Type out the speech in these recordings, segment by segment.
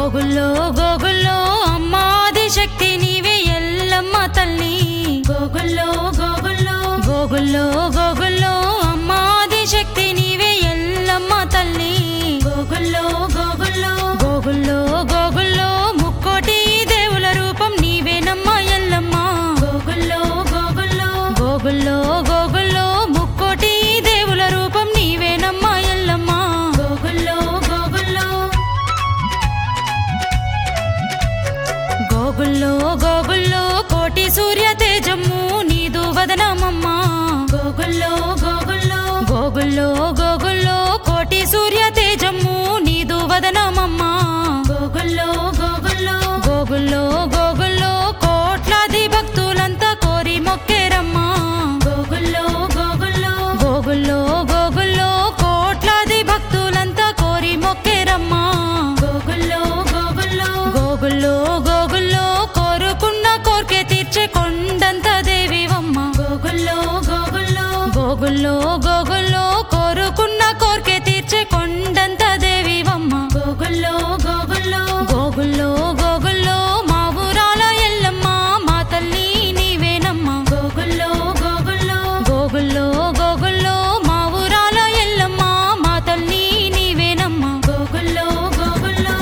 గోగుల్లో గోగుల్లో అమ్మాది శక్తి నీవే ఎల్లమ్మ తల్లి గోగుల్లో గోగుల్లో గోగుల్లో గోగుల్లో అమ్మాది శక్తి నీవే ఎల్లమ్మ తల్లి గోగుల్లో గోగుల్లో గోగుల్లో గోగుల్లో ముక్కోటి దేవుల రూపం నీవేనమ్మ ఎల్లమ్మ గోగుల్లో గోగుల్లో గోగుల్లో గోగుల్లో ముక్కోటి దేవుల రూపం నీవేనమ్మ ఎల్లమ్మ గోగుల్లో గోగుల్లో గోగుల్లో గోగుల్లో కోటి సూర్య తేజము నీదు వదనమమ్మ గోగుల్లో గోగుల్లో గోగుల్లో గోగుల్లో కోటి సూర్య తేజము నీదు వదనమమ్మ గోగుల్లో గోగుల్లో గోగుల్లో గోగుల్లో కోట్లాది భక్తులంతా కోరి మొక్కేరమ్మా గోగుల్లో గోగుల్లో గోగుల్లో గోగుల్లో కోట్లాది భక్తులంతా కోరి మొక్కేరమ్మా గోగుల్లో గోగుల్లో గోగుల్లో గోగుల్లో కోరుకున్న కోర్కె తీర్చే కొండంత దేవివమ్మ గోగుల్లో గోగుల్లో గోగుల్లో గోగుల్లో కోరుకున్న కోర్కె తీర్చే కొండంత దేవివమ్మ గోగుల్లో గోగుల్లో గోగుల్లో గోగుల్లో మా ఊరాల ఎల్లమ్మ మా తల్లి నీవేనమ్మ గోగుల్లో గోగుల్లో గోగుల్లో గోగుల్లో మా ఊరాల ఎల్లమ్మ మా తల్లి నీవేనమ్మ గోగుల్లో గోగుల్లో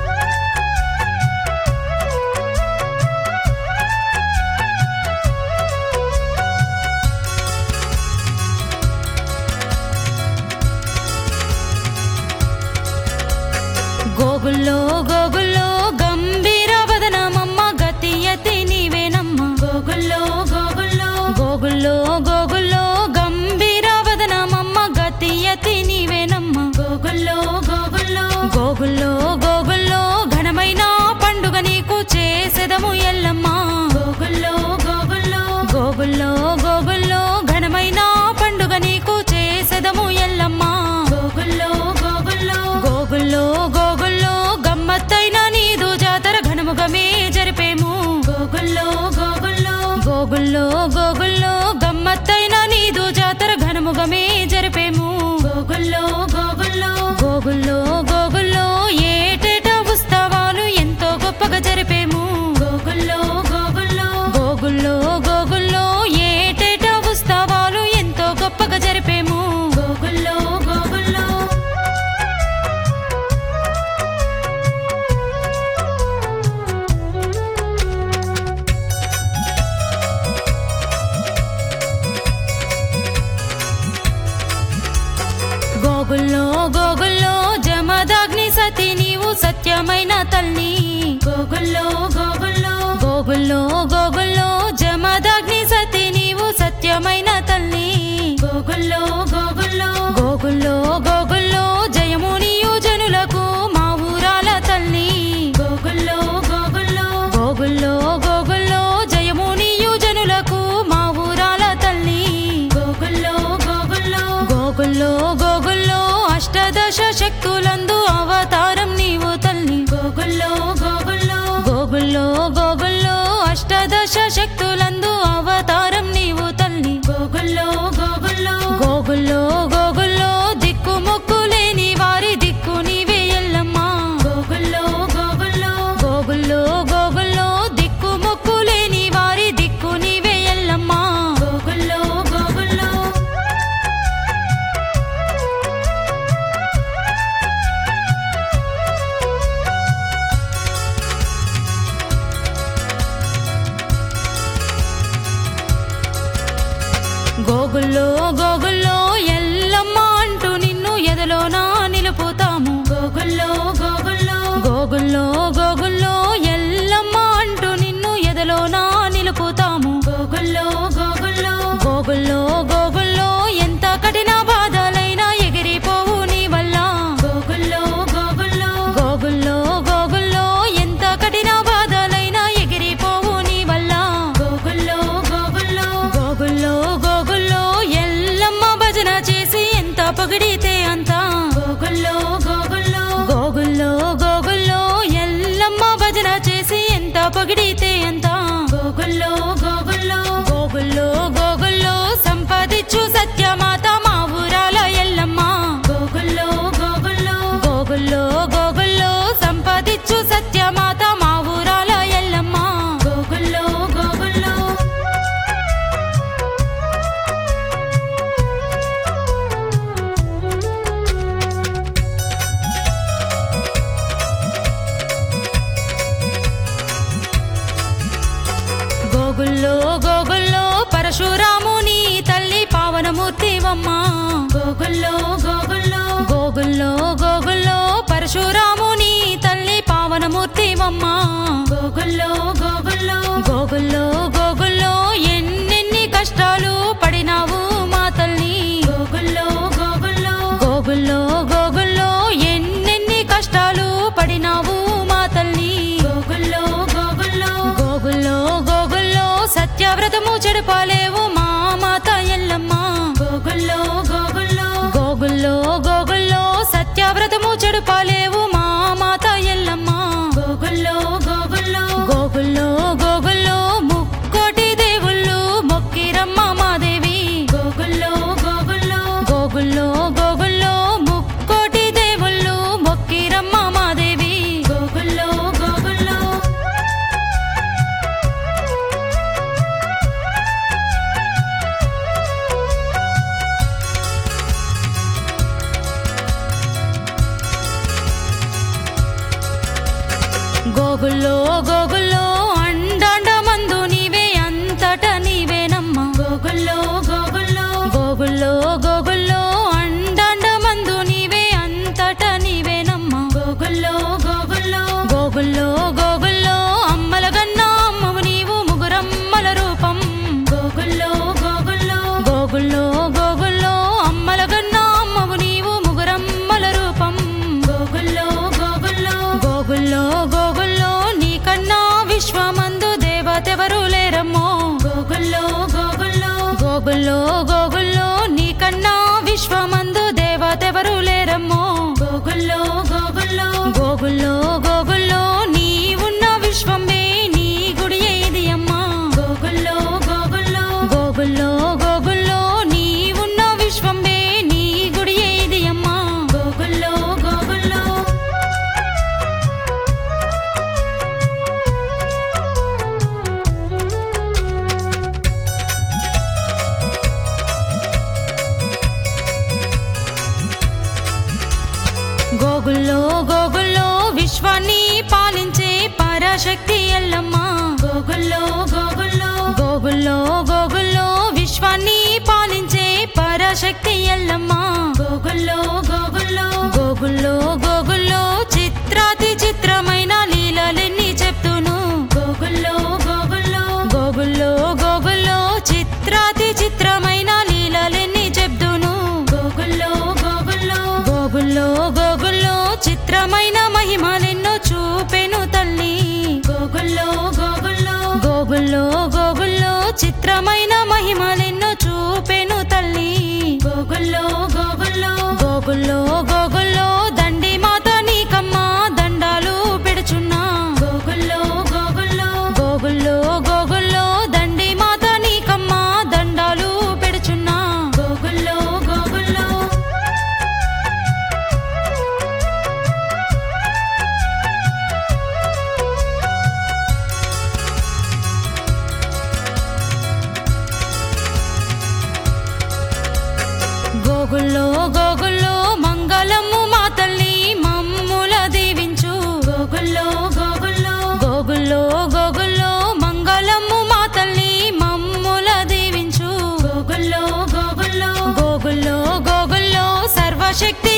గోగుల్లో గోగుల్లో గంభీర వదనమమ్మ గతి యతి నీవేనమ్మ గోగుల్లో గోగుల్లో గోగుల్లో గోగుల్లో గంభీర వదనమమ్మ గతి యతి నీవేనమ్మ గోగుల్లో గోగుల్లో గోగుల్లో గోగుల్లో ఘనమైన పండుగ నీకు చేసెదము ఎల్లమ్మ గోగుల్లో గోగుల్లో గోగుల్లో గోగుల్లో ఘనమైన పండుగ నీకు చేసెదము ఎల్లమ్మ గోగుల్లో గోగుల్లో గోగుల్లో గోగుల్లో గమ్మత్తైన నీదు జాతర ఘనముగమే జరిపేము గోగుల్లో గోగుల్లో గోగుల్లో గోగుల్లో గమ్మత్తైన నీదు జాతర ఘనముగమే జరిపేము గోగుల్లో గోగుల్లో గోగుల్లో గోగుల్లో ఏటేట ఉత్సవాలు ఎంతో గొప్పగా జరిపేము గోగుల్లో గోగుల్లో గోగుల్లో గోగుల్లో ఏటేట ఉత్సవాలు ఎంతో గొప్పగా జరిపేము గోగుల్లో గోగుల్లో గోగుల్లో గోగుల్లో జమదాగ్ని సతి నీవు సత్యమైన తల్లి గోగుల్లో గోగుల్లో గోగుల్లో గోగుల్లో జమదాగ్ని సతి నీవు సత్యమైన తల్లి గోగుల్లో గోగుల్లో గోగుల్లో గోగుల్లో జయము నీయు జనులకు మా ఊరాల తల్లి గోగుల్లో గోగుల్లో గోగుల్లో గోగుల్లో జయము నీయు జనులకు మా ఊరాల తల్లి గోగుల్లో గోగుల్లో గోగుల్లో గోగుల్లో అష్టదశ శక్తులందు అవతారం నీవు తల్లి గోగుల్లో గోగుల్లో గోగుల్లో గోగుల్లో అష్టదశ శక్తులందు అవతారం నీవు తల్లి గోగుల్లో గోగుల్లో గోగుల్లో గోగుల్లో దిక్కు మొక్కు లేని వారి దిక్కు నీవే ఎల్లమ్మ గోగుల్లో గోగుల్లో గోగుల్లో గోగుల్లో దిక్కు మొక్కు లేని వారి దిక్కు నీవే ఎల్లమ్మ గోగుల్లో గోగుల్లో గోగుల్లో గోగుల్లో గోగుల్లో గోగుల్లో పరశురాముని తల్లి పావనమూర్తివమ్మ గోగుల్లో గోగుల్లో గోగుల్లో గోగుల్లో ఎన్నెన్ని కష్టాలు పడినావు మా తల్లి గోగుల్లో గోగుల్లో గోగుల్లో గోగుల్లో ఎన్నెన్ని కష్టాలు పడినావు మా తల్లి గోగుల్లో గోగుల్లో గోగుల్లో గోగుల్లో సత్యవ్రతము చెడుపాలేవు మా మాత ఎల్లమ్మ గోగుల్లో గోగుల్లో గోగుల్లో గోగుల్లో సత్యవ్రతము చెడుపాలేవు మా మాత ఎల్లమ్మ గోగుల్లో గోగుల్లో గోగుల్లో గోగుల్లో ముక్కోటి దేవుళ్ళు మొక్కిరమ్మ మాదేవి గోగుల్లో గోగుల్లో గోగుల్లో గోగుల్లో ముక్కోటి దేవుళ్ళు మొక్కిరమ్మ మాదేవి గోగుల్లో గోగుల్లో గోగుల్లో గోగుల్లో అండాండ మందు నీవే అంతట నీవేనమ్మ గోగుల్లో గోగుల్లో గోగుల్లో గోగుల్లో అండాండ మందు నీవే అంతట నీవేనమ్మ గోగుల్లో గోగుల్లో గోగుల్లో గోగుల్లో అమ్మల గన్నా అమ్మవు నీవు ముగురమ్మల రూపం గోగుల్లో గోగుల్లో గోగుల్లో గోగుల్లో అమ్మల గన్నా అమ్మవు నీవు ముగురమ్మల రూపం గోగుల్లో గోగుల్లో గోగుల్లో గోగుల్లో నీకన్నా విశ్వమందు దేవతెవరు లేరమ్మో గోగుల్లో గోగుల్లో గోగుల్లో గోగుల్లో నీకన్నా విశ్వమందు దేవతెవరు లేరమ్మో గోగుల్లో గోగుల్లో గోగుల్లో గోగుల్లో నీ ఉన్న విశ్వమే నీ గుడి ఇది అమ్మా గోగుల్లో గోగుల్లో గోగుల్లో గోగుల్లో నీ ఉన్న విశ్వమే నీ గుడి ఇది అమ్మా గోగుల్లో గోగుల్లో గోగుల్లో గోగుల్లో విశ్వాన్ని పాలించే పరాశక్తి ఎల్లమ్మ గోగుల్లో గోగుల్లో గోగుల్లో గోగుల్లో విశ్వాన్ని పాలించే పరాశక్తి ఎల్లమ్మ గోగుల్లో గోగుల్లో గోగుల్లో గోగుల్లో చిత్రాతి చిత్రమైన లీలలెన్ని చెప్తును గోగుల్లో గోగుల్లో గోగుల్లో గోగుల్లో చిత్రాతి చిత్రమైన లీలలెన్ని చెప్తును గోగుల్లో గోగుల్లో గోగుల్లో గోగుల్లో చిత్రమైన మహిమలెన్నో చూపెను తల్లి గోగుల్లో గోగుల్లో గోగుల్లో గోగుల్లో చిత్రమైన మహిమలెన్నో చూపెను తల్లి గోగుల్లో గోగుల్లో గోగుల్లో గోగుల్లో దండి మాత నీకమ్మ దండాలు పెడుచున్నా గోగుల్లో గోగుల్లో గోగుల్లో గోగుల్లో దండి మాత నీకమ్మ దండాలు పెడుచున్నా గోగుల్లో గోగుల్లో గోగుల్లో గోగుల్లో మంగళము మా తల్లి మమ్ముల దీవించు గోగుల్లో గోగుల్లో గోగుల్లో గోగుల్లో మంగళము మా తల్లి మమ్ముల దీవించు గోగుల్లో గోగుల్లో గోగుల్లో గోగుల్లో సర్వశక్తి